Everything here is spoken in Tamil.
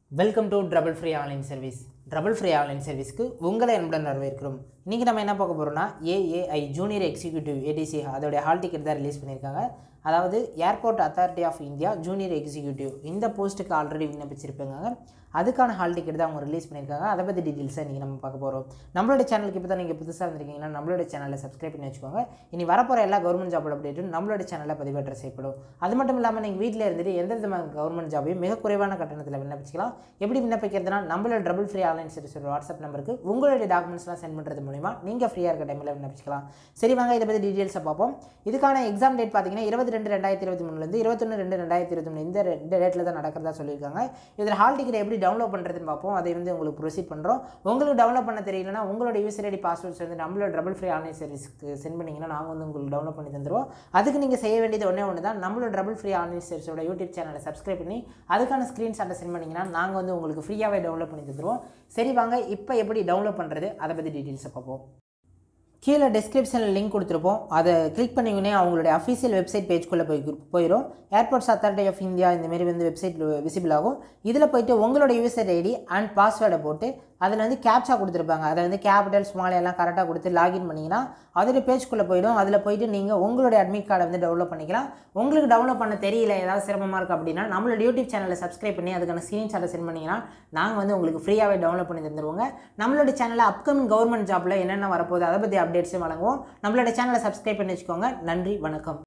welcome to trouble free online service trouble free online சர்வீஸ்க்கு உங்களை அன்புடன் வரவேற்கிறோம் இன்றைக்கி நம்ம என்ன பார்க்க போகிறோம்னா ஏஏஐ ஜூனியர் எக்ஸிக்யூட்டிவ் ஏடிசி அதோடைய ஹால் டிக்கெட் தான் ரிலீஸ் பண்ணியிருக்காங்க அதாவது airport authority of India junior executive இந்த போஸ்ட்டுக்கு ஆல்ரெடி விண்ணப்பிச்சிருப்பாங்க அதுக்கான ஹால் டிக்கெட் தான் அவங்க ரிலீஸ் பண்ணியிருக்காங்க அதை பற்றி டீட்டெயில்ஸை இன்றைக்கி நம்ம பார்க்க போகிறோம் நம்மளோட சேனலுக்கு இப்போ தான் நீங்கள் புதுசாக வந்திருக்கீங்கன்னா நம்மளோட சேனலை சப்ஸ்கிரைப் பண்ணி வச்சுக்கோங்க இனி வரப்போகிற எல்லா கவர்மெண்ட் ஜாப் அப்டேட்டும் நம்மளோட சேனலில் பதிவேற்ற செய்யப்படும் அது மட்டும் இல்லாமல் நீங்கள் வீட்டில் இருந்துட்டு எந்த விதமான கவர்மெண்ட் ஜாபையும் மிக குறைவான கட்டணத்தில் விண்ணப்பிச்சிக்கலாம் எப்படி விண்ணப்பிக்கிறதுனா நம்மளோட டபுள் ஃப்ரீ ஆன்லைன் சர்வீஸோட வாட்ஸ்அப் நம்பருக்கு உங்களுடைய டாக்குமெண்ட்ஸ்லாம் சென்ட் பண்ணுறது மூலிமா நீங்கள் ஃப்ரீயாக இருக்க டைமில் விண்ணப்பிச்சிக்கலாம் சரி வாங்க இதை பற்றி டீட்டெயில்ஸை பார்ப்போம் இதுக்கான எக்ஸாம் டேட் பார்த்தீங்கன்னா இருபத்தி ரெண்டு ரெண்டாயிரத்தி இருபத்தி மூணுலேருந்து இருபத்தொன்று ரெண்டு ரெண்டாயிரத்தி இருபத்தி மூணு இந்த ரெண்டு டேட்டில் தான் நடக்கிறதா சொல்லியிருக்காங்க இதில் ஹால் டிக்கெட் எப்படி டவுன்லோட் பண்ணுறதுன்னு பார்ப்போம் அதை வந்து உங்களுக்கு ப்ரொசீட் பண்ணுறோம் உங்களுக்கு டவுன்லோட் பண்ண தெரியலனா உங்களோட யூசர் ஐடி பாஸ்வேர்ட்ஸ் வந்து நம்மளோட டபுள் ஃப்ரீ ஆன்லைன் சர்வீஸ்க்கு சென்ட் பண்ணிங்கன்னா நாங்கள் வந்து உங்களுக்கு டவுன்லோட் பண்ணி தந்துடுவோம் அதுக்கு நீங்கள் செய்ய வேண்டியது ஒன்றே ஒன்று தான் நம்மளோட டபுள் ஃப்ரீ ஆன்லைன் சர்வீஸோட யூடியூப் சேனலை சப்ஸ்கிரைப் பண்ணி அதுக்கான ஸ்க்ரீன்ஷாட்டை சென்ட் பண்ணிங்கன்னா நாங்கள் வந்து உங்களுக்கு ஃப்ரீயாகவே டவுன்லோட் பண்ணி தந்துடுவோம் சரி வாங்க இப்போ எப்படி டவுன்லோட் பண்ணுறது அதை பற்றி டீட்டெயில்ஸை பார்ப்போம் கீழே டிஸ்கிரிப்ஷனில் லிங்க் கொடுத்துருப்போம் அதை கிளிக் பண்ணிங்கன்னே அவங்களுடைய அஃபீஷியல் வெப்சைட் பேஜ்குள்ளே போய் போயிடும் ஏர்போர்ட்ஸ் அத்தாரிட்டி ஆஃப் இந்தியா இந்தமாரி வந்து வெப்சைட் விசிபிள் ஆகும் இதில் போயிட்டு உங்களோட யூசர் ஐடி அண்ட் பாஸ்வேர்டை போட்டு அதில் வந்து கேப்சா கொடுத்துருப்பாங்க அதை வந்து கேபிட்டல் ஸ்மால் எல்லாம் கரெக்டாக கொடுத்து லாகின் பண்ணிங்கன்னா அதோட பேஜ்குள்ளே போயிடும் அதில் போயிட்டு நீங்கள் உங்களுடைய அட்மிட் கார்டை வந்து டவுன்லோட் பண்ணிக்கலாம் உங்களுக்கு டவுன்லோட் பண்ண தெரியல ஏதாவது சிரமமாக இருக்குது அப்படின்னா நம்மளோட யூடியூப் சேனலை சப்ஸ்கிரைப் பண்ணி அதுக்கான ஸ்க்ரீன்ஷாட்டை சென்ட் பண்ணிங்கன்னா நாங்கள் வந்து உங்களுக்கு ஃப்ரீயாகவே டவுன்லோட் பண்ணி தந்துருவோங்க நம்மளோட சேனலில் அப்கமிங் கவர்மெண்ட் ஜாப்பில் என்னென்ன வரப்போகுது அதை பற்றி அப்டேட்ஸும் வழங்குவோம் நம்மளோட சேனலை சப்ஸ்கிரைப் பண்ணி வச்சுக்கோங்க நன்றி வணக்கம்